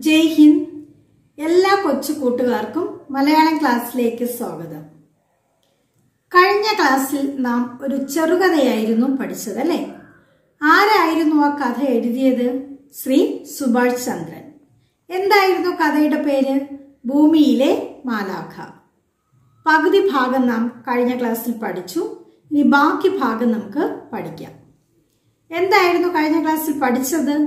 ജയ് ഹിന്ദ് എല്ലാ കൊച്ചു കൂട്ടുകാർക്കും മലയാളം ക്ലാസ്സിലേക്ക് സ്വാഗതം കഴിഞ്ഞ ക്ലാസ്സിൽ നാം ഒരു ചെറുകഥയായിരുന്നു പഠിച്ചത് അല്ലേ ആരായിരുന്നു ആ കഥ എഴുതിയത് ശ്രീ സുഭാഷ് ചന്ദ്രൻ എന്തായിരുന്നു കഥയുടെ പേര് ഭൂമിയിലെ മാലാഖ പകുതി ഭാഗം നാം കഴിഞ്ഞ ക്ലാസ്സിൽ പഠിച്ചു ഇനി ബാക്കി ഭാഗം നമുക്ക് പഠിക്കാം എന്തായിരുന്നു കഴിഞ്ഞ ക്ലാസ്സിൽ പഠിച്ചത്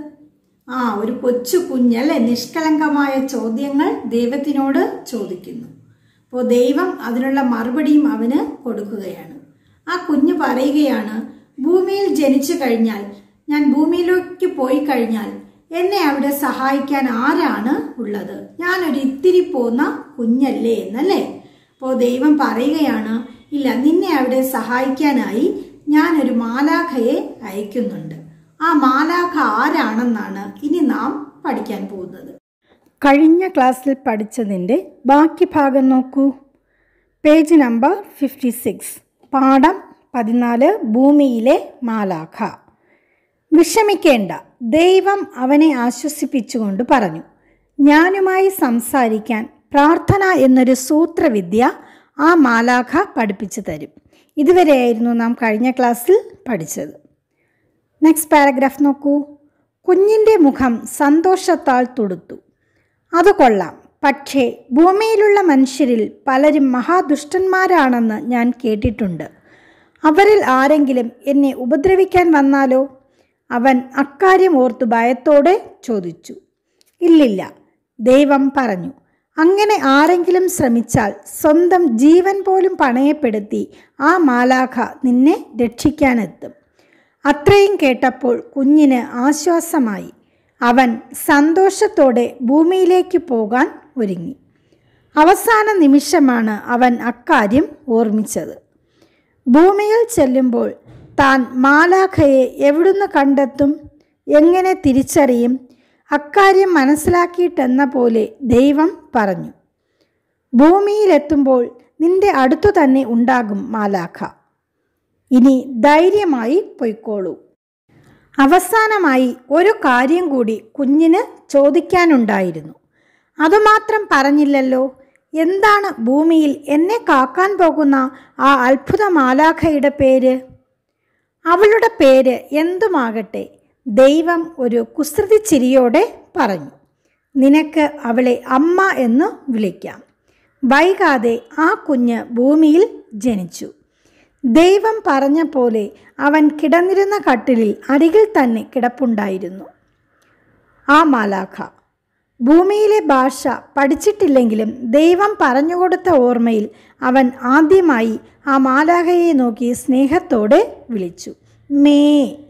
ആ ഒരു കൊച്ചു കുഞ്ഞല്ലേ നിഷ്കളങ്കമായ ചോദ്യങ്ങൾ ദൈവത്തിനോട് ചോദിക്കുന്നു അപ്പോൾ ദൈവം അതിനുള്ള മറുപടിയും അവന് കൊടുക്കുകയാണ് ആ കുഞ്ഞ് പറയുകയാണ് ഭൂമിയിൽ ജനിച്ചു കഴിഞ്ഞാൽ ഞാൻ ഭൂമിയിലേക്ക് പോയി കഴിഞ്ഞാൽ എന്നെ അവിടെ സഹായിക്കാൻ ആരാണ് ഉള്ളത് ഞാനൊരു ഇത്തിരി പോന്ന കുഞ്ഞല്ലേ എന്നല്ലേ അപ്പോൾ ദൈവം പറയുകയാണ് ഇല്ല നിന്നെ അവിടെ സഹായിക്കാനായി ഞാനൊരു മാലാഖയെ അയക്കുന്നുണ്ട് ആ മാലാഖ ആരാണെന്നാണ് ഇനി നാം പഠിക്കാൻ പോകുന്നത് കഴിഞ്ഞ ക്ലാസ്സിൽ പഠിച്ചതിൻ്റെ ബാക്കി ഭാഗം നോക്കൂ പേജ് നമ്പർ ഫിഫ്റ്റി സിക്സ് പാഠം പതിനാല് ഭൂമിയിലെ മാലാഖ വിഷമിക്കേണ്ട ദൈവം അവനെ ആശ്വസിപ്പിച്ചുകൊണ്ട് പറഞ്ഞു ഞാനുമായി സംസാരിക്കാൻ പ്രാർത്ഥന എന്നൊരു സൂത്രവിദ്യ ആ മാലാഖ പഠിപ്പിച്ചു തരും ഇതുവരെയായിരുന്നു നാം കഴിഞ്ഞ ക്ലാസ്സിൽ പഠിച്ചത് നെക്സ്റ്റ് പാരഗ്രാഫ് നോക്കൂ കുഞ്ഞിൻ്റെ മുഖം സന്തോഷത്താൽ തുടുത്തു അത് കൊള്ളാം പക്ഷേ ഭൂമിയിലുള്ള മനുഷ്യരിൽ പലരും മഹാദുഷ്ടന്മാരാണെന്ന് ഞാൻ കേട്ടിട്ടുണ്ട് അവരിൽ ആരെങ്കിലും എന്നെ ഉപദ്രവിക്കാൻ വന്നാലോ അവൻ അക്കാര്യം ഓർത്തു ഭയത്തോടെ ചോദിച്ചു ഇല്ലില്ല ദൈവം പറഞ്ഞു അങ്ങനെ ആരെങ്കിലും ശ്രമിച്ചാൽ സ്വന്തം ജീവൻ പോലും പണയപ്പെടുത്തി ആ മാലാഖ നിന്നെ രക്ഷിക്കാനെത്തും അത്രയും കേട്ടപ്പോൾ കുഞ്ഞിന് ആശ്വാസമായി അവൻ സന്തോഷത്തോടെ ഭൂമിയിലേക്ക് പോകാൻ ഒരുങ്ങി അവസാന നിമിഷമാണ് അവൻ അക്കാര്യം ഓർമ്മിച്ചത് ഭൂമിയിൽ ചെല്ലുമ്പോൾ താൻ മാലാഖയെ എവിടുന്ന് കണ്ടെത്തും എങ്ങനെ തിരിച്ചറിയും അക്കാര്യം മനസ്സിലാക്കിയിട്ടെന്ന പോലെ ദൈവം പറഞ്ഞു ഭൂമിയിലെത്തുമ്പോൾ നിന്റെ അടുത്തു തന്നെ ഉണ്ടാകും മാലാഖ ഇനി ധൈര്യമായി പൊയ്ക്കോളൂ അവസാനമായി ഒരു കാര്യം കൂടി കുഞ്ഞിന് ചോദിക്കാനുണ്ടായിരുന്നു അതുമാത്രം പറഞ്ഞില്ലല്ലോ എന്താണ് ഭൂമിയിൽ എന്നെ കാക്കാൻ പോകുന്ന ആ അത്ഭുത മാലാഖയുടെ പേര് അവളുടെ പേര് എന്തുമാകട്ടെ ദൈവം ഒരു കുസൃതി ചിരിയോടെ പറഞ്ഞു നിനക്ക് അവളെ അമ്മ എന്ന് വിളിക്കാം വൈകാതെ ആ കുഞ്ഞ് ഭൂമിയിൽ ജനിച്ചു ദൈവം പറഞ്ഞ പോലെ അവൻ കിടന്നിരുന്ന കട്ടിലിൽ അരികിൽ തന്നെ കിടപ്പുണ്ടായിരുന്നു ആ മാലാഖ ഭൂമിയിലെ ഭാഷ പഠിച്ചിട്ടില്ലെങ്കിലും ദൈവം പറഞ്ഞുകൊടുത്ത ഓർമ്മയിൽ അവൻ ആദ്യമായി ആ മാലാഖയെ നോക്കി സ്നേഹത്തോടെ വിളിച്ചു മേ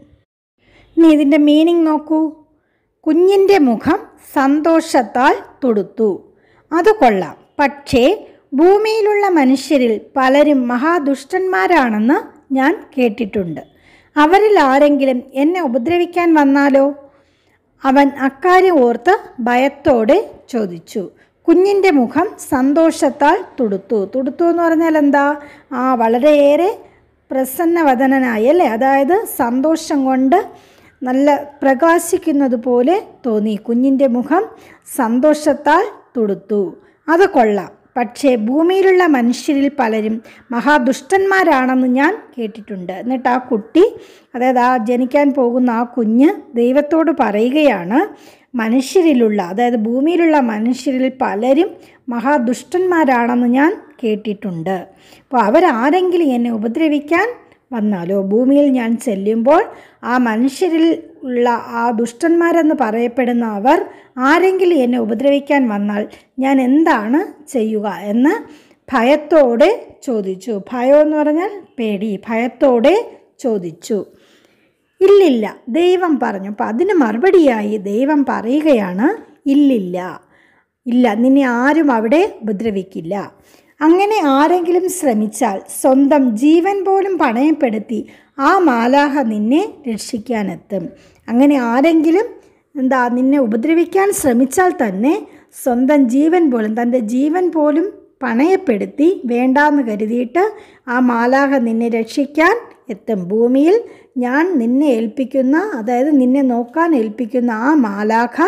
ഇനി ഇതിൻ്റെ മീനിങ് നോക്കൂ കുഞ്ഞിൻ്റെ മുഖം സന്തോഷത്താൽ തൊടുത്തു അത് കൊള്ളാം പക്ഷേ ഭൂമിയിലുള്ള മനുഷ്യരിൽ പലരും മഹാദുഷ്ടന്മാരാണെന്ന് ഞാൻ കേട്ടിട്ടുണ്ട് അവരിൽ ആരെങ്കിലും എന്നെ ഉപദ്രവിക്കാൻ വന്നാലോ അവൻ അക്കാര്യം ഓർത്ത് ഭയത്തോടെ ചോദിച്ചു കുഞ്ഞിൻ്റെ മുഖം സന്തോഷത്താൽ തുടുത്തു തുടുത്തു എന്ന് പറഞ്ഞാൽ എന്താ ആ വളരെയേറെ പ്രസന്നവദനായി അല്ലേ അതായത് സന്തോഷം കൊണ്ട് നല്ല പ്രകാശിക്കുന്നത് പോലെ തോന്നി കുഞ്ഞിൻ്റെ മുഖം സന്തോഷത്താൽ തുടുത്തു അത് കൊള്ളാം പക്ഷേ ഭൂമിയിലുള്ള മനുഷ്യരിൽ പലരും മഹാദുഷ്ടന്മാരാണെന്ന് ഞാൻ കേട്ടിട്ടുണ്ട് എന്നിട്ട് ആ കുട്ടി അതായത് ആ ജനിക്കാൻ പോകുന്ന ആ കുഞ്ഞ് ദൈവത്തോട് പറയുകയാണ് മനുഷ്യരിലുള്ള അതായത് ഭൂമിയിലുള്ള മനുഷ്യരിൽ പലരും മഹാദുഷ്ടന്മാരാണെന്ന് ഞാൻ കേട്ടിട്ടുണ്ട് അപ്പോൾ അവരാരെങ്കിലും എന്നെ ഉപദ്രവിക്കാൻ വന്നാലോ ഭൂമിയിൽ ഞാൻ ചെല്ലുമ്പോൾ ആ മനുഷ്യരിൽ ഉള്ള ആ ദുഷ്ടന്മാരെന്ന് പറയപ്പെടുന്ന അവർ ആരെങ്കിലും എന്നെ ഉപദ്രവിക്കാൻ വന്നാൽ ഞാൻ എന്താണ് ചെയ്യുക എന്ന് ഭയത്തോടെ ചോദിച്ചു ഭയം എന്ന് പറഞ്ഞാൽ പേടി ഭയത്തോടെ ചോദിച്ചു ഇല്ലില്ല ദൈവം പറഞ്ഞു അപ്പം അതിന് മറുപടിയായി ദൈവം പറയുകയാണ് ഇല്ലില്ല ഇല്ല നിന്നെ ആരും അവിടെ ഉപദ്രവിക്കില്ല അങ്ങനെ ആരെങ്കിലും ശ്രമിച്ചാൽ സ്വന്തം ജീവൻ പോലും പണയപ്പെടുത്തി ആ മാലാഹ നിന്നെ രക്ഷിക്കാനെത്തും അങ്ങനെ ആരെങ്കിലും എന്താ നിന്നെ ഉപദ്രവിക്കാൻ ശ്രമിച്ചാൽ തന്നെ സ്വന്തം ജീവൻ പോലും തൻ്റെ ജീവൻ പോലും പണയപ്പെടുത്തി വേണ്ടാന്ന് കരുതിയിട്ട് ആ മാലാഹ നിന്നെ രക്ഷിക്കാൻ എത്തും ഭൂമിയിൽ ഞാൻ നിന്നെ ഏൽപ്പിക്കുന്ന അതായത് നിന്നെ നോക്കാൻ ഏൽപ്പിക്കുന്ന ആ മാലാഖ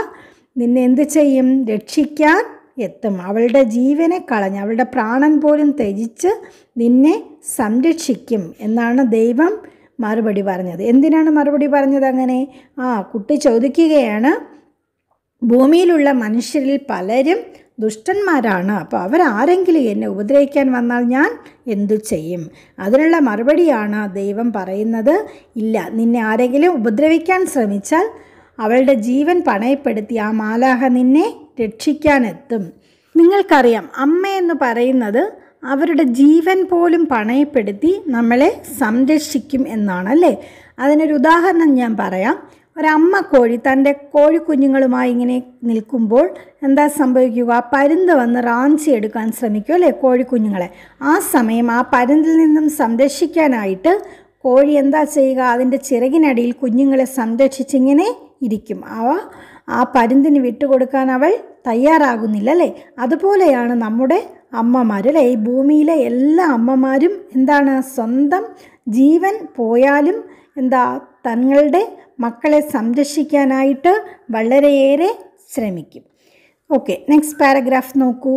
നിന്നെ എന്ത് ചെയ്യും രക്ഷിക്കാൻ എത്തും അവളുടെ ജീവനെ കളഞ്ഞ് അവളുടെ പ്രാണൻ പോലും ത്യജിച്ച് നിന്നെ സംരക്ഷിക്കും എന്നാണ് ദൈവം മറുപടി പറഞ്ഞത് എന്തിനാണ് മറുപടി പറഞ്ഞത് അങ്ങനെ ആ കുട്ടി ചോദിക്കുകയാണ് ഭൂമിയിലുള്ള മനുഷ്യരിൽ പലരും ദുഷ്ടന്മാരാണ് അപ്പോൾ അവരാരെങ്കിലും എന്നെ ഉപദ്രവിക്കാൻ വന്നാൽ ഞാൻ എന്തു ചെയ്യും അതിനുള്ള മറുപടിയാണ് ദൈവം പറയുന്നത് ഇല്ല നിന്നെ ആരെങ്കിലും ഉപദ്രവിക്കാൻ ശ്രമിച്ചാൽ അവളുടെ ജീവൻ പണയപ്പെടുത്തി ആ മാലാഹ നിന്നെ രക്ഷിക്കാനെത്തും നിങ്ങൾക്കറിയാം അമ്മ എന്ന് പറയുന്നത് അവരുടെ ജീവൻ പോലും പണയപ്പെടുത്തി നമ്മളെ സംരക്ഷിക്കും എന്നാണ് അല്ലേ അതിനൊരു ഉദാഹരണം ഞാൻ പറയാം ഒരമ്മ കോഴി തൻ്റെ കോഴിക്കുഞ്ഞുങ്ങളുമായി ഇങ്ങനെ നിൽക്കുമ്പോൾ എന്താ സംഭവിക്കുക ആ പരുന്ത് വന്ന് റാഞ്ചി എടുക്കാൻ ശ്രമിക്കും അല്ലേ കോഴിക്കുഞ്ഞുങ്ങളെ ആ സമയം ആ പരുന്തിൽ നിന്നും സംരക്ഷിക്കാനായിട്ട് കോഴി എന്താ ചെയ്യുക അതിൻ്റെ ചിറകിനടിയിൽ കുഞ്ഞുങ്ങളെ സംരക്ഷിച്ചിങ്ങനെ ഇരിക്കും അവ ആ പരുന്തിന് വിട്ടുകൊടുക്കാൻ അവൾ തയ്യാറാകുന്നില്ല അല്ലേ അതുപോലെയാണ് നമ്മുടെ അമ്മമാർ അല്ലേ ഈ ഭൂമിയിലെ എല്ലാ അമ്മമാരും എന്താണ് സ്വന്തം ജീവൻ പോയാലും എന്താ തങ്ങളുടെ മക്കളെ സംരക്ഷിക്കാനായിട്ട് വളരെയേറെ ശ്രമിക്കും ഓക്കെ നെക്സ്റ്റ് പാരഗ്രാഫ് നോക്കൂ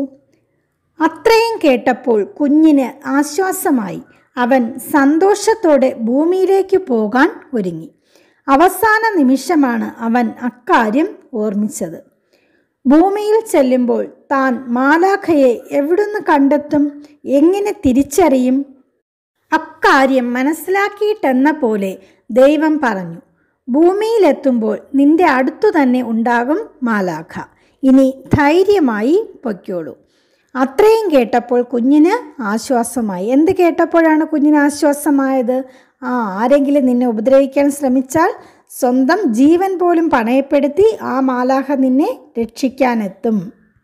അത്രയും കേട്ടപ്പോൾ കുഞ്ഞിന് ആശ്വാസമായി അവൻ സന്തോഷത്തോടെ ഭൂമിയിലേക്ക് പോകാൻ ഒരുങ്ങി അവസാന നിമിഷമാണ് അവൻ അക്കാര്യം ഓർമ്മിച്ചത് ഭൂമിയിൽ ചെല്ലുമ്പോൾ താൻ മാലാഖയെ എവിടുന്ന് കണ്ടെത്തും എങ്ങനെ തിരിച്ചറിയും അക്കാര്യം മനസ്സിലാക്കിയിട്ടെന്ന പോലെ ദൈവം പറഞ്ഞു ഭൂമിയിലെത്തുമ്പോൾ നിന്റെ അടുത്തു തന്നെ ഉണ്ടാകും മാലാഖ ഇനി ധൈര്യമായി പൊയ്ക്കോളൂ അത്രയും കേട്ടപ്പോൾ കുഞ്ഞിന് ആശ്വാസമായി എന്ത് കേട്ടപ്പോഴാണ് കുഞ്ഞിന് ആശ്വാസമായത് ആ ആരെങ്കിലും നിന്നെ ഉപദ്രവിക്കാൻ ശ്രമിച്ചാൽ സ്വന്തം ജീവൻ പോലും പണയപ്പെടുത്തി ആ മാലാഹ നിന്നെ രക്ഷിക്കാനെത്തും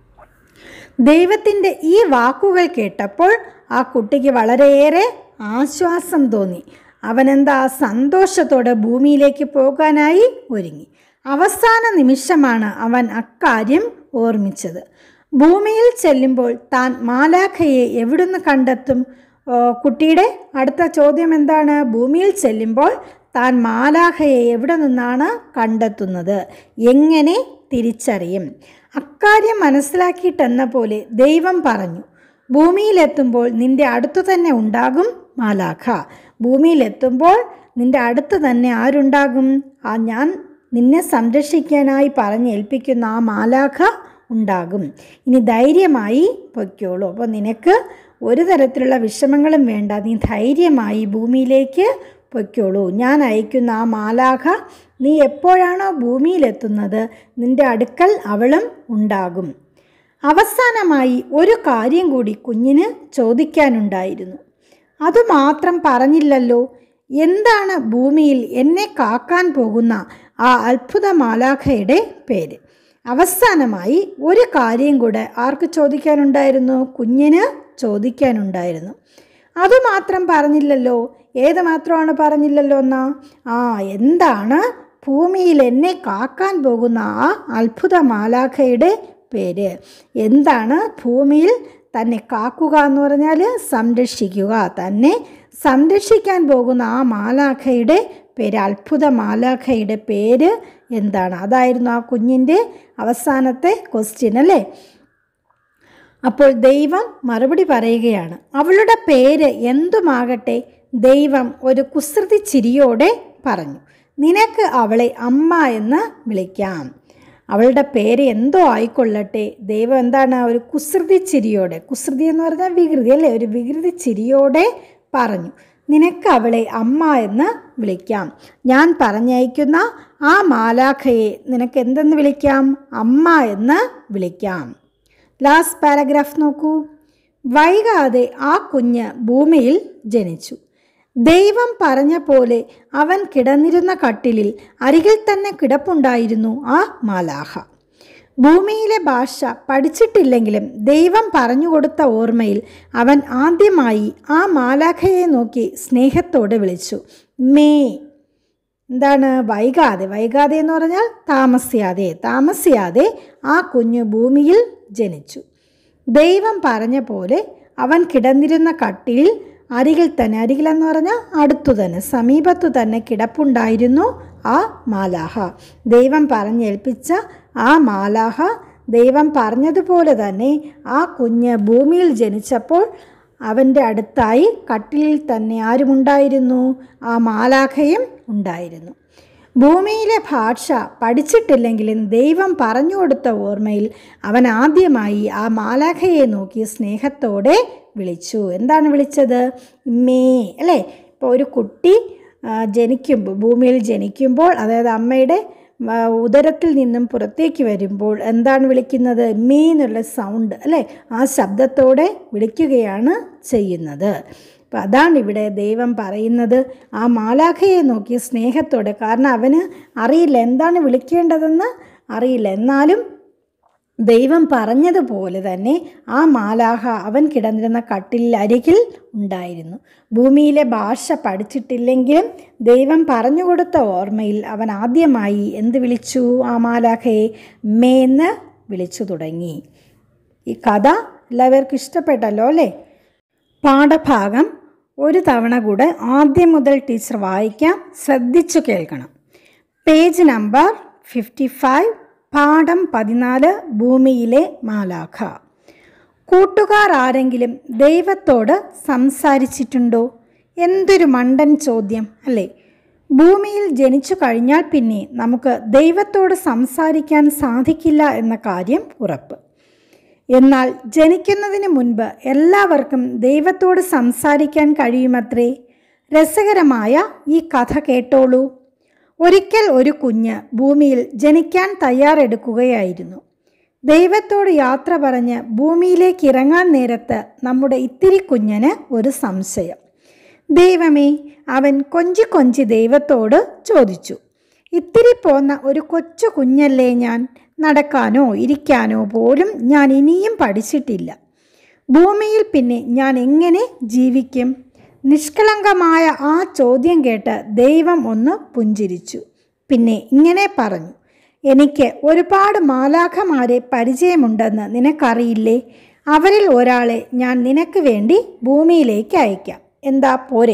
ദൈവത്തിൻ്റെ ഈ വാക്കുകൾ കേട്ടപ്പോൾ ആ കുട്ടിക്ക് വളരെയേറെ ആശ്വാസം തോന്നി അവനെന്താ സന്തോഷത്തോടെ ഭൂമിയിലേക്ക് പോകാനായി ഒരുങ്ങി അവസാന നിമിഷമാണ് അവൻ അക്കാര്യം ഓർമ്മിച്ചത് ഭൂമിയിൽ ചെല്ലുമ്പോൾ താൻ മാലാഖയെ എവിടുന്ന് കണ്ടെത്തും ഓ, കുട്ടിയുടെ അടുത്ത ചോദ്യം എന്താണ് ഭൂമിയിൽ ചെല്ലുമ്പോൾ താൻ മാലാഖയെ എവിടെ നിന്നാണ് കണ്ടെത്തുന്നത് എങ്ങനെ തിരിച്ചറിയും അക്കാര്യം മനസ്സിലാക്കിയിട്ടെന്ന പോലെ ദൈവം പറഞ്ഞു ഭൂമിയിലെത്തുമ്പോൾ നിന്റെ അടുത്തു തന്നെ ഉണ്ടാകും മാലാഖ ഭൂമിയിലെത്തുമ്പോൾ നിന്റെ അടുത്ത് തന്നെ ആരുണ്ടാകും ആ ഞാൻ നിന്നെ സംരക്ഷിക്കാനായി പറഞ്ഞേൽപ്പിക്കുന്ന ആ മാലാഖ ഉണ്ടാകും ഇനി ധൈര്യമായി പൊയ്ക്കോളൂ അപ്പോൾ നിനക്ക് ഒരു തരത്തിലുള്ള വിഷമങ്ങളും വേണ്ട നീ ധൈര്യമായി ഭൂമിയിലേക്ക് പൊയ്ക്കോളൂ ഞാൻ അയക്കുന്ന ആ മാലാഖ നീ എപ്പോഴാണോ ഭൂമിയിലെത്തുന്നത് നിന്റെ അടുക്കൽ അവളും ഉണ്ടാകും അവസാനമായി ഒരു കാര്യം കൂടി കുഞ്ഞിന് ചോദിക്കാനുണ്ടായിരുന്നു അതുമാത്രം പറഞ്ഞില്ലല്ലോ എന്താണ് ഭൂമിയിൽ എന്നെ കാക്കാൻ പോകുന്ന ആ അത്ഭുത മാലാഖയുടെ പേര് അവസാനമായി ഒരു കാര്യം കൂടെ ആർക്ക് ചോദിക്കാനുണ്ടായിരുന്നു കുഞ്ഞിന് ചോദിക്കാനുണ്ടായിരുന്നു അതുമാത്രം പറഞ്ഞില്ലല്ലോ ഏത് മാത്രമാണ് പറഞ്ഞില്ലല്ലോ എന്നാ ആ എന്താണ് ഭൂമിയിൽ എന്നെ കാക്കാൻ പോകുന്ന ആ അത്ഭുത മാലാഖയുടെ പേര് എന്താണ് ഭൂമിയിൽ തന്നെ കാക്കുക എന്ന് പറഞ്ഞാൽ സംരക്ഷിക്കുക തന്നെ സംരക്ഷിക്കാൻ പോകുന്ന ആ മാലാഖയുടെ പേര് അത്ഭുത മാലാഖയുടെ പേര് എന്താണ് അതായിരുന്നു ആ കുഞ്ഞിൻ്റെ അവസാനത്തെ ക്വസ്റ്റ്യൻ അല്ലേ അപ്പോൾ ദൈവം മറുപടി പറയുകയാണ് അവളുടെ പേര് എന്തുമാകട്ടെ ദൈവം ഒരു കുസൃതി ചിരിയോടെ പറഞ്ഞു നിനക്ക് അവളെ അമ്മ എന്ന് വിളിക്കാം അവളുടെ പേര് എന്തോ ആയിക്കൊള്ളട്ടെ ദൈവം എന്താണ് ഒരു കുസൃതി ചിരിയോടെ കുസൃതി എന്ന് പറഞ്ഞാൽ വികൃതി അല്ലേ ഒരു വികൃതി ചിരിയോടെ പറഞ്ഞു നിനക്ക് അവളെ അമ്മ എന്ന് വിളിക്കാം ഞാൻ പറഞ്ഞയക്കുന്ന ആ മാലാഖയെ നിനക്ക് എന്തെന്ന് വിളിക്കാം അമ്മ എന്ന് വിളിക്കാം ലാസ്റ്റ് പാരഗ്രാഫ് നോക്കൂ വൈകാതെ ആ കുഞ്ഞ് ഭൂമിയിൽ ജനിച്ചു ദൈവം പറഞ്ഞ പോലെ അവൻ കിടന്നിരുന്ന കട്ടിലിൽ അരികിൽ തന്നെ കിടപ്പുണ്ടായിരുന്നു ആ മാലാഹ ഭൂമിയിലെ ഭാഷ പഠിച്ചിട്ടില്ലെങ്കിലും ദൈവം പറഞ്ഞുകൊടുത്ത ഓർമ്മയിൽ അവൻ ആദ്യമായി ആ മാലാഖയെ നോക്കി സ്നേഹത്തോടെ വിളിച്ചു മേ എന്താണ് വൈകാതെ വൈകാതെ എന്ന് പറഞ്ഞാൽ താമസിയാതെ താമസിയാതെ ആ കുഞ്ഞ് ഭൂമിയിൽ ജനിച്ചു ദൈവം പറഞ്ഞ പോലെ അവൻ കിടന്നിരുന്ന കട്ടിലിൽ അരികിൽ തന്നെ അരികിൽ എന്ന് പറഞ്ഞാൽ അടുത്തു തന്നെ സമീപത്തു തന്നെ കിടപ്പുണ്ടായിരുന്നു ആ മാലാഹ ദൈവം പറഞ്ഞേൽപ്പിച്ച ആ മാലാഹ ദൈവം പറഞ്ഞതുപോലെ തന്നെ ആ കുഞ്ഞ് ഭൂമിയിൽ ജനിച്ചപ്പോൾ അവൻ്റെ അടുത്തായി കട്ടിലിൽ തന്നെ ആരുമുണ്ടായിരുന്നു ആ മാലാഖയും ഉണ്ടായിരുന്നു ഭൂമിയിലെ ഭാഷ പഠിച്ചിട്ടില്ലെങ്കിലും ദൈവം പറഞ്ഞു കൊടുത്ത ഓർമ്മയിൽ അവൻ ആദ്യമായി ആ മാലാഖയെ നോക്കി സ്നേഹത്തോടെ വിളിച്ചു എന്താണ് വിളിച്ചത് മേ അല്ലേ ഇപ്പോൾ ഒരു കുട്ടി ആ, ജനിക്കുമ്പോൾ ഭൂമിയിൽ ജനിക്കുമ്പോൾ അതായത് അമ്മയുടെ ആ, ഉദരത്തിൽ നിന്നും പുറത്തേക്ക് വരുമ്പോൾ എന്താണ് വിളിക്കുന്നത് മീ എന്നുള്ള സൗണ്ട് അല്ലേ ആ ശബ്ദത്തോടെ വിളിക്കുകയാണ് ചെയ്യുന്നത് അപ്പം അതാണ് ഇവിടെ ദൈവം പറയുന്നത് ആ മാലാഖയെ നോക്കി സ്നേഹത്തോടെ കാരണം അവന് അറിയില്ല എന്താണ് വിളിക്കേണ്ടതെന്ന് അറിയില്ല എന്നാലും ദൈവം പറഞ്ഞതുപോലെ തന്നെ ആ മാലാഹ അവൻ കിടന്നിരുന്ന കട്ടിലിൽ അരികിൽ ഉണ്ടായിരുന്നു ഭൂമിയിലെ ഭാഷ പഠിച്ചിട്ടില്ലെങ്കിലും ദൈവം പറഞ്ഞു കൊടുത്ത ഓർമ്മയിൽ അവൻ ആദ്യമായി എന്ത് വിളിച്ചു ആ മാലാഖയെ മേന്ന് വിളിച്ചു തുടങ്ങി ഈ കഥ എല്ലാവർക്കും ഇഷ്ടപ്പെട്ടല്ലോ അല്ലേ പാഠഭാഗം ഒരു തവണ കൂടെ ആദ്യം മുതൽ ടീച്ചർ വായിക്കാം ശ്രദ്ധിച്ചു കേൾക്കണം പേജ് നമ്പർ ഫിഫ്റ്റി ഫൈവ് പാഠം പതിനാല് ഭൂമിയിലെ മാലാഖ കൂട്ടുകാർ ആരെങ്കിലും ദൈവത്തോട് സംസാരിച്ചിട്ടുണ്ടോ എന്തൊരു മണ്ടൻ ചോദ്യം അല്ലേ ഭൂമിയിൽ ജനിച്ചു കഴിഞ്ഞാൽ പിന്നെ നമുക്ക് ദൈവത്തോട് സംസാരിക്കാൻ സാധിക്കില്ല എന്ന കാര്യം ഉറപ്പ് എന്നാൽ ജനിക്കുന്നതിന് മുൻപ് എല്ലാവർക്കും ദൈവത്തോട് സംസാരിക്കാൻ കഴിയുമത്രേ രസകരമായ ഈ കഥ കേട്ടോളൂ ഒരിക്കൽ ഒരു കുഞ്ഞ് ഭൂമിയിൽ ജനിക്കാൻ തയ്യാറെടുക്കുകയായിരുന്നു ദൈവത്തോട് യാത്ര പറഞ്ഞ് ഭൂമിയിലേക്ക് ഇറങ്ങാൻ നേരത്ത് നമ്മുടെ ഇത്തിരി കുഞ്ഞന് ഒരു സംശയം ദൈവമേ അവൻ കൊഞ്ചി കൊഞ്ചി ദൈവത്തോട് ചോദിച്ചു ഇത്തിരി പോന്ന ഒരു കൊച്ചു കുഞ്ഞല്ലേ ഞാൻ നടക്കാനോ ഇരിക്കാനോ പോലും ഞാൻ ഇനിയും പഠിച്ചിട്ടില്ല ഭൂമിയിൽ പിന്നെ ഞാൻ എങ്ങനെ ജീവിക്കും നിഷ്കളങ്കമായ ആ ചോദ്യം കേട്ട് ദൈവം ഒന്ന് പുഞ്ചിരിച്ചു പിന്നെ ഇങ്ങനെ പറഞ്ഞു എനിക്ക് ഒരുപാട് മാലാഖമാരെ പരിചയമുണ്ടെന്ന് നിനക്കറിയില്ലേ അവരിൽ ഒരാളെ ഞാൻ നിനക്ക് വേണ്ടി ഭൂമിയിലേക്ക് അയക്കാം എന്താ പോരെ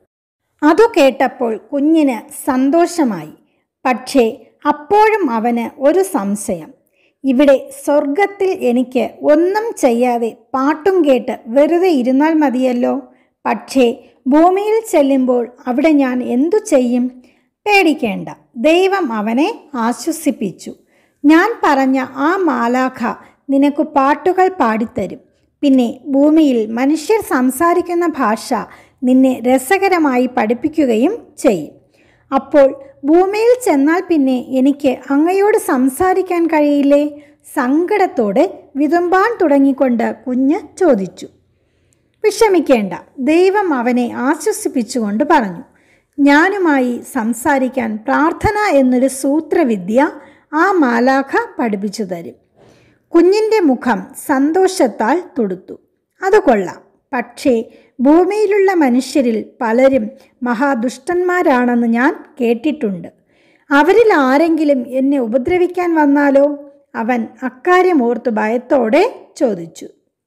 അതു കേട്ടപ്പോൾ കുഞ്ഞിന് സന്തോഷമായി പക്ഷേ അപ്പോഴും അവന് ഒരു സംശയം ഇവിടെ സ്വർഗത്തിൽ എനിക്ക് ഒന്നും ചെയ്യാതെ പാട്ടും കേട്ട് വെറുതെ ഇരുന്നാൽ മതിയല്ലോ പക്ഷേ ഭൂമിയിൽ ചെല്ലുമ്പോൾ അവിടെ ഞാൻ എന്തു ചെയ്യും പേടിക്കേണ്ട ദൈവം അവനെ ആശ്വസിപ്പിച്ചു ഞാൻ പറഞ്ഞ ആ മാലാഖ നിനക്ക് പാട്ടുകൾ പാടിത്തരും പിന്നെ ഭൂമിയിൽ മനുഷ്യർ സംസാരിക്കുന്ന ഭാഷ നിന്നെ രസകരമായി പഠിപ്പിക്കുകയും ചെയ്യും അപ്പോൾ ഭൂമിയിൽ ചെന്നാൽ പിന്നെ എനിക്ക് അങ്ങയോട് സംസാരിക്കാൻ കഴിയില്ലേ സങ്കടത്തോടെ വിതുമ്പാൻ തുടങ്ങിക്കൊണ്ട് കുഞ്ഞ് ചോദിച്ചു വിഷമിക്കേണ്ട ദൈവം അവനെ ആശ്വസിപ്പിച്ചുകൊണ്ട് പറഞ്ഞു ഞാനുമായി സംസാരിക്കാൻ പ്രാർത്ഥന എന്നൊരു സൂത്രവിദ്യ ആ മാലാഖ പഠിപ്പിച്ചു തരും കുഞ്ഞിൻ്റെ മുഖം സന്തോഷത്താൽ തുടുത്തു അത് കൊള്ളാം പക്ഷേ ഭൂമിയിലുള്ള മനുഷ്യരിൽ പലരും മഹാദുഷ്ടന്മാരാണെന്ന് ഞാൻ കേട്ടിട്ടുണ്ട് അവരിൽ ആരെങ്കിലും എന്നെ ഉപദ്രവിക്കാൻ വന്നാലോ അവൻ അക്കാര്യം ഓർത്ത് ഭയത്തോടെ ചോദിച്ചു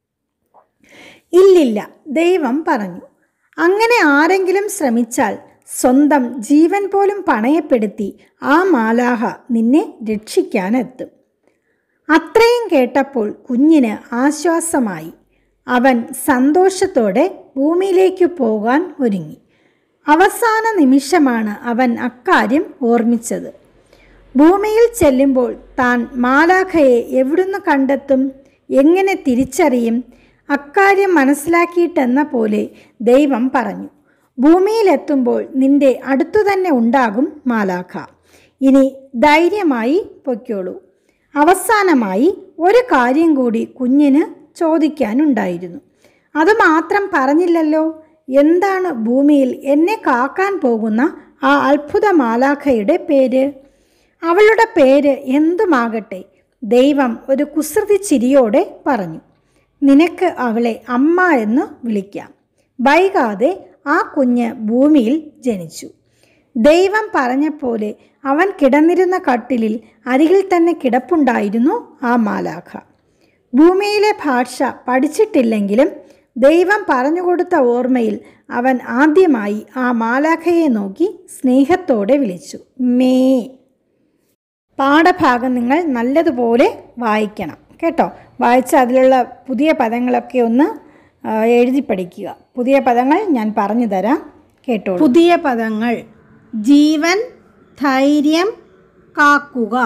ഇല്ലില്ല ദൈവം പറഞ്ഞു അങ്ങനെ ആരെങ്കിലും ശ്രമിച്ചാൽ സ്വന്തം ജീവൻ പോലും പണയപ്പെടുത്തി ആ മാലാഹ നിന്നെ രക്ഷിക്കാനെത്തും അത്രയും കേട്ടപ്പോൾ കുഞ്ഞിന് ആശ്വാസമായി അവൻ സന്തോഷത്തോടെ ഭൂമിയിലേക്ക് പോകാൻ ഒരുങ്ങി അവസാന നിമിഷമാണ് അവൻ അക്കാര്യം ഓർമ്മിച്ചത് ഭൂമിയിൽ ചെല്ലുമ്പോൾ താൻ മാലാഖയെ എവിടുന്ന് കണ്ടെത്തും എങ്ങനെ തിരിച്ചറിയും അക്കാര്യം മനസ്സിലാക്കിയിട്ടെന്ന പോലെ ദൈവം പറഞ്ഞു ഭൂമിയിലെത്തുമ്പോൾ നിന്റെ അടുത്തു തന്നെ ഉണ്ടാകും മാലാഖ ഇനി ധൈര്യമായി പൊയ്ക്കോളൂ അവസാനമായി ഒരു കാര്യം കൂടി കുഞ്ഞിന് ചോദിക്കാനുണ്ടായിരുന്നു അതുമാത്രം പറഞ്ഞില്ലല്ലോ എന്താണ് ഭൂമിയിൽ എന്നെ കാക്കാൻ പോകുന്ന ആ അത്ഭുത മാലാഖയുടെ പേര് അവളുടെ പേര് എന്തുമാകട്ടെ ദൈവം ഒരു കുസൃതി ചിരിയോടെ പറഞ്ഞു നിനക്ക് അവളെ അമ്മ എന്ന് വിളിക്കാം വൈകാതെ ആ കുഞ്ഞ് ഭൂമിയിൽ ജനിച്ചു ദൈവം പറഞ്ഞ പോലെ അവൻ കിടന്നിരുന്ന കട്ടിലിൽ അരികിൽ തന്നെ കിടപ്പുണ്ടായിരുന്നു ആ മാലാഖ ഭൂമിയിലെ ഭാഷ പഠിച്ചിട്ടില്ലെങ്കിലും ദൈവം പറഞ്ഞുകൊടുത്ത ഓർമ്മയിൽ അവൻ ആദ്യമായി ആ മാലാഖയെ നോക്കി സ്നേഹത്തോടെ വിളിച്ചു മേ പാഠഭാഗം നിങ്ങൾ നല്ലതുപോലെ വായിക്കണം കേട്ടോ വായിച്ച് അതിലുള്ള പുതിയ പദങ്ങളൊക്കെ ഒന്ന് ആ, എഴുതി പഠിക്കുക പുതിയ പദങ്ങൾ ഞാൻ പറഞ്ഞു തരാം കേട്ടോ പുതിയ പദങ്ങൾ ജീവൻ ധൈര്യം കാക്കുക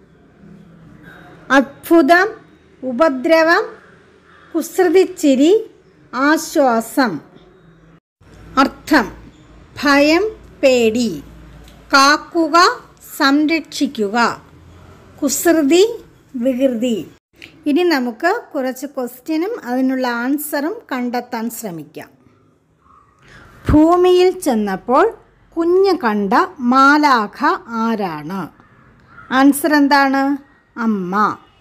അത്ഭുതം ഉപദ്രവം കുസൃതിച്ചിരി ആശ്വാസം അർത്ഥം ഭയം പേടി കാക്കുക സംരക്ഷിക്കുക കുസൃതി വികൃതി ഇനി നമുക്ക് കുറച്ച് ക്വസ്റ്റ്യനും അതിനുള്ള ആൻസറും കണ്ടെത്താൻ ശ്രമിക്കാം ഭൂമിയിൽ ചെന്നപ്പോൾ കുഞ്ഞ് കണ്ട മാലാഖ ആരാണ് ആൻസർ എന്താണ് അമ്മ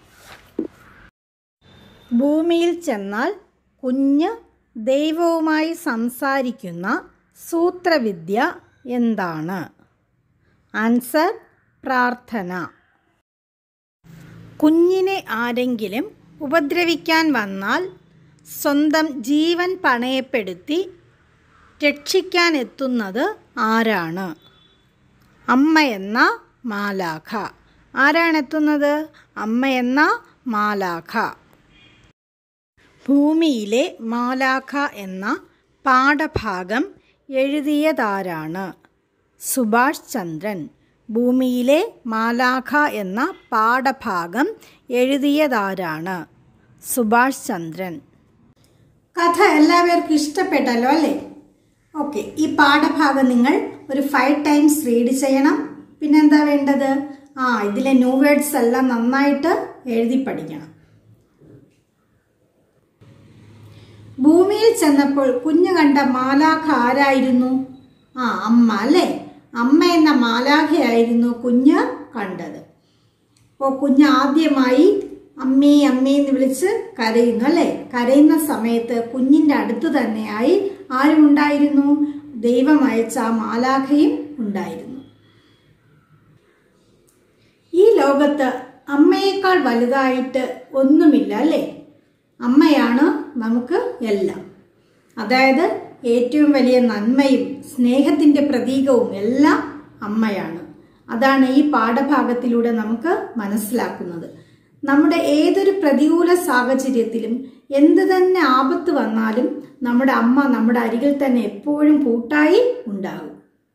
ഭൂമിയിൽ ചെന്നാൽ കുഞ്ഞ് ദൈവവുമായി സംസാരിക്കുന്ന സൂത്രവിദ്യ എന്താണ് ആൻസർ പ്രാർത്ഥന കുഞ്ഞിനെ ആരെങ്കിലും ഉപദ്രവിക്കാൻ വന്നാൽ സ്വന്തം ജീവൻ പണയപ്പെടുത്തി രക്ഷിക്കാൻ എത്തുന്നത് ആരാണ് അമ്മ എന്ന മാലാഖ ആരാണ് എത്തുന്നത് അമ്മ എന്ന മാലാഖ ഭൂമിയിലെ മാലാഖ എന്ന പാഠഭാഗം എഴുതിയതാരാണ് സുഭാഷ് ചന്ദ്രൻ ഭൂമിയിലെ മാലാഖ എന്ന പാഠഭാഗം എഴുതിയതാരാണ് സുഭാഷ് ചന്ദ്രൻ കഥ എല്ലാവർക്കും ഇഷ്ടപ്പെട്ടല്ലോ അല്ലേ ഓക്കെ ഈ പാഠഭാഗം നിങ്ങൾ ഒരു ഫൈവ് ടൈംസ് റീഡ് ചെയ്യണം പിന്നെന്താ വേണ്ടത് ആ ഇതിലെ ന്യൂ വേർഡ്സ് എല്ലാം നന്നായിട്ട് എഴുതി പഠിക്കണം ഭൂമിയിൽ ചെന്നപ്പോൾ കുഞ്ഞു കണ്ട മാലാഖ ആരായിരുന്നു ആ അമ്മ അല്ലേ അമ്മ എന്ന മാലാഖയായിരുന്നു കുഞ്ഞ് കണ്ടത് അപ്പോൾ കുഞ്ഞ് ആദ്യമായി അമ്മേ അമ്മേ എന്ന് വിളിച്ച് കരയുന്നു അല്ലേ കരയുന്ന സമയത്ത് കുഞ്ഞിൻ്റെ അടുത്ത് തന്നെയായി ആരും ഉണ്ടായിരുന്നു ദൈവം അയച്ച ആ മാലാഖയും ഉണ്ടായിരുന്നു ഈ ലോകത്ത് അമ്മയേക്കാൾ വലുതായിട്ട് ഒന്നുമില്ല അല്ലേ അമ്മയാണ് നമുക്ക് എല്ലാം അതായത് ഏറ്റവും വലിയ നന്മയും സ്നേഹത്തിൻ്റെ പ്രതീകവും എല്ലാം അമ്മയാണ് അതാണ് ഈ പാഠഭാഗത്തിലൂടെ നമുക്ക് മനസ്സിലാക്കുന്നത് നമ്മുടെ ഏതൊരു പ്രതികൂല സാഹചര്യത്തിലും എന്ത് തന്നെ ആപത്ത് വന്നാലും നമ്മുടെ അമ്മ നമ്മുടെ അരികിൽ തന്നെ എപ്പോഴും കൂട്ടായി ഉണ്ടാകും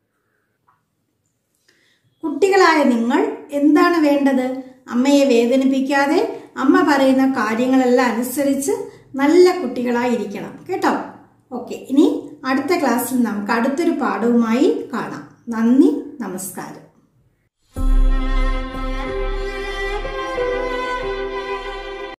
കുട്ടികളായ നിങ്ങൾ എന്താണ് വേണ്ടത് അമ്മയെ വേദനിപ്പിക്കാതെ അമ്മ പറയുന്ന കാര്യങ്ങളെല്ലാം അനുസരിച്ച് നല്ല കുട്ടികളായിരിക്കണം കേട്ടോ ഓക്കെ ഇനി അടുത്ത ക്ലാസ്സിൽ നമുക്ക് അടുത്തൊരു പാഠവുമായി കാണാം നന്ദി നമസ്കാരം